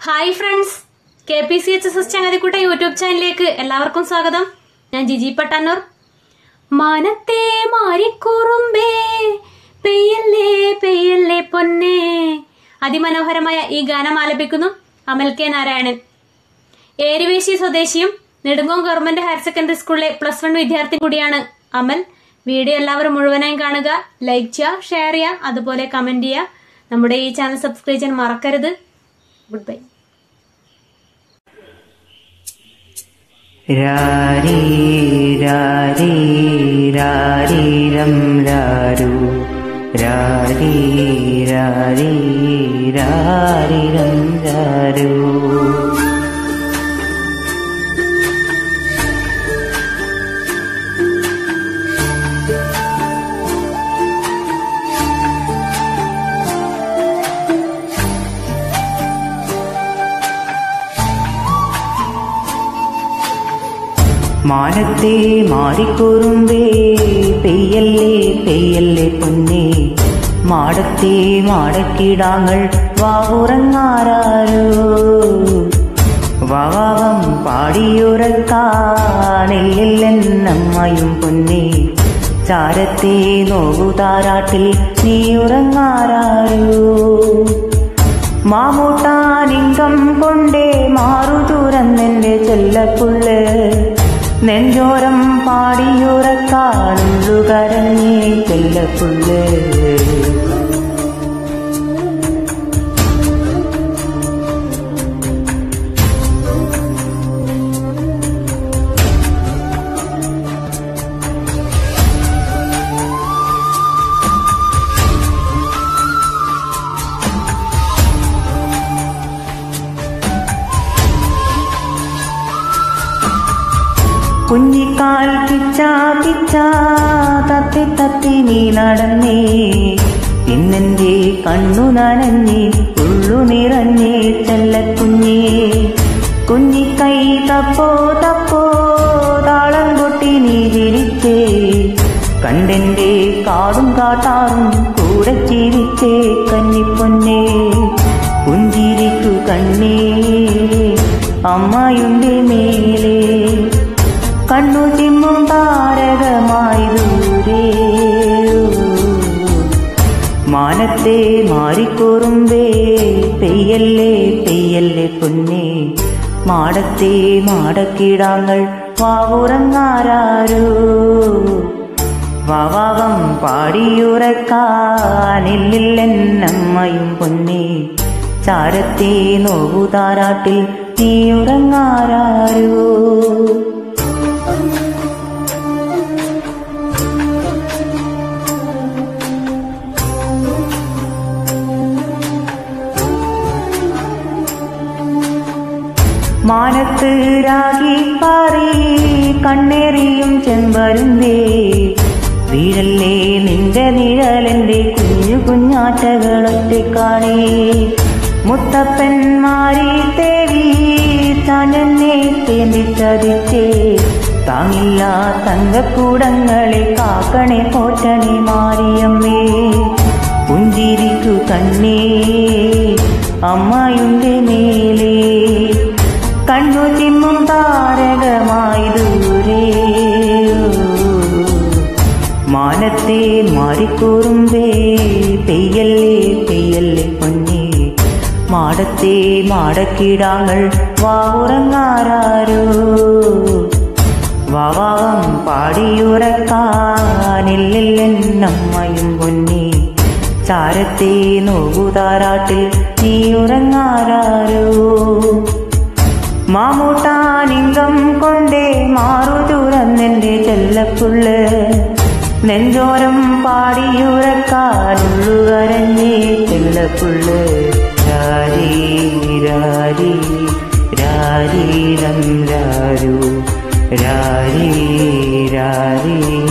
hi friends K P C H S S ചങ്ങതിക്കുട്ട YouTube ചാനലിലേക്ക് എല്ലാവർക്കും സ്വാഗതം ഞാൻ ജിജി പട്ടാനൂർ മാനത്തെ മാറിക്കൂറുമ്പേ പെയ്യല്ലേ പെയ്യല്ലേ പൊന്നേ അതിമനോഹരമായ ഈ ഗാനം ആലപിക്കുന്നു അമൽ കെ നാരായണൻ ഏരുവേശി സ്വദേശിയും നെടുങ്കോം ഗവൺമെന്റ് ഹയർ സെക്കൻഡറി സ്കൂളിലെ പ്ലസ് വൺ വിദ്യാർത്ഥി കൂടിയാണ് അമൽ വീഡിയോ എല്ലാവരും മുഴുവനായും കാണുക ലൈക്ക് ചെയ്യുക ഷെയർ ചെയ്യുക അതുപോലെ കമന്റ് ചെയ്യുക നമ്മുടെ ഈ ചാനൽ സബ്സ്ക്രൈബ് ചെയ്യാൻ മറക്കരുത് ഗുഡ് ബൈ രാരീ രാരീ രാരീരം രാരു രാരീ രാരീ രാരിരം രാരു മാനത്തെ മാറിക്കൂറുമ്പേ പെയ്യല്ലേ പെയ്യല്ലേ പൊന്നേ മാടത്തെ മാടക്കിടാങ്ങൾ വാവുറങ്ങാരോ വാവാവം പാടിയുറക്കാണില്ലെന്നമ്മയും പൊന്നേ ചാരത്തെ നോവുതാരാട്ടിൽ നീ ഉറങ്ങാരോ മാമൂട്ടാനിങ്കം കൊണ്ടേ മാറു തുറന്നെന്റെ ചെല്ലപ്പുള്ള് നെഞ്ചോരം പാടിയുറക്കാളുള്ളു കരഞ്ഞേ ചെല്ലപ്പുള്ള് കുഞ്ഞിക്കാൽ പിച്ചാ പിച്ചാ തത്തി തത്തി നീ നടന്നേ ഇന്നെന്റെ കണ്ണു നനഞ്ഞേ ഉള്ളു നിറഞ്ഞേ ചെല്ലക്കുഞ്ഞേ കുഞ്ഞിക്കൈ തപ്പോ തപ്പോ താളം കൊട്ടി നീ ചിരിച്ചേ കണ്ടെന്റെ കാടും കാട്ടാറും കൂടെ ചിരിച്ചേ കന്നിപ്പൊന്നേ പുഞ്ചിരിക്കു കണ്ണേ അമ്മയുടെ മേലേ കണ്ണു ചിമ്മും താരകമായി ദൂരെ മാനത്തെ മാറിക്കൂറുമ്പേ പെയ്യല്ലേ പെയ്യല്ലേ പൊന്നേ മാടത്തെ മാടക്കിടാങ്ങൾ വാവുറങ്ങാരോ വാവാവം പാടിയുറക്കാനില്ലെന്നമ്മയും പൊന്നേ ചാരത്തെ നോവുതാരാട്ടിൽ നീ ഉറങ്ങാരോ മാനത്ത് രാഗി പാറി കണ്ണേറിയും ചെമ്പരുന്തേ വീഴല്ലേ നിന്റെ നിഴലെന്റെ കുഞ്ഞു കുഞ്ഞാറ്റകളൊക്കെ കാണേ മുത്തപ്പന്മാരി തേവി തനെന്നെ തേന്തി ചതിച്ചേ താങ്ങില്ല തങ്കക്കൂടങ്ങളെ കാക്കണേ പോറ്റണേ മാറിയമ്മേ പുഞ്ചിരിക്കു കണ്ണേ അമ്മയുടെ മേലേ കണ്ണു ചിമ്മും താരകമായി ദൂരെ മാനത്തെ മാറിക്കൂറുമ്പേ പെയ്യല്ലേ പെയ്യല്ലേ പൊന്നേ മാടത്തെ മാടക്കിടാങ്ങൾ വാവുറങ്ങാരോ വാവാം പാടിയുറക്കാനില്ലെന്നമ്മയും പൊന്നേ ചാരത്തെ നോവുതാരാട്ടിൽ നീ ഉറങ്ങാരോ മാമൂട്ടാനിങ്കം കൊണ്ടേ മാറു തുറന്നെന്റെ ചെല്ലപ്പുള്ള് നെഞ്ചോരം പാടിയുറക്കാനുള്ളു കരഞ്ഞേ ചെല്ലപ്പുള്ള് രാരീ രാരീ രാരീരം രാരു രാരീ രാരീ